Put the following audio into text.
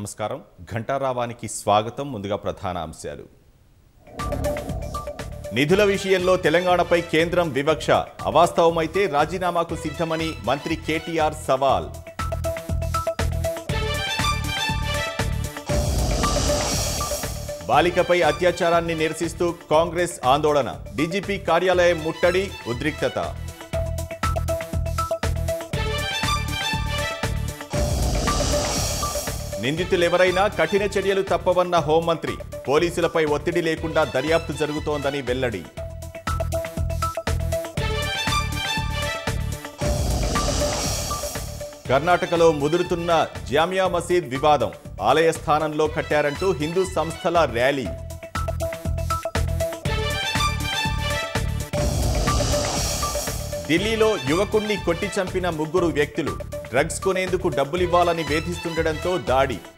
నమస్కారం ఘంటారావానికి స్వాగతం ముందుగా ప్రధాన అంశాలు నిధుల విషయంలో తెలంగాణపై కేంద్రం వివక్ష అవాస్తవమైతే రాజీనామాకు సిద్ధమని మంత్రి కేటీఆర్ సవాల్ బాలికపై అత్యాచారాన్ని నిరసిస్తూ కాంగ్రెస్ ఆందోళన డీజీపీ కార్యాలయం ముట్టడి ఉద్రిక్తత నిందితులెవరైనా కఠిన చర్యలు తప్పవన్న హోంమంత్రి పోలీసులపై ఒత్తిడి లేకుండా దర్యాప్తు జరుగుతోందని వెల్లడి కర్ణాటకలో ముదురుతున్న జామియా మసీద్ వివాదం ఆలయ స్థానంలో కట్టారంటూ హిందూ సంస్థల ర్యాలీ ఢిల్లీలో యువకుణ్ణి కొట్టి చంపిన ముగ్గురు వ్యక్తులు డ్రగ్స్ కొనేందుకు డబ్బులివ్వాలని వేధిస్తుండటంతో దాడి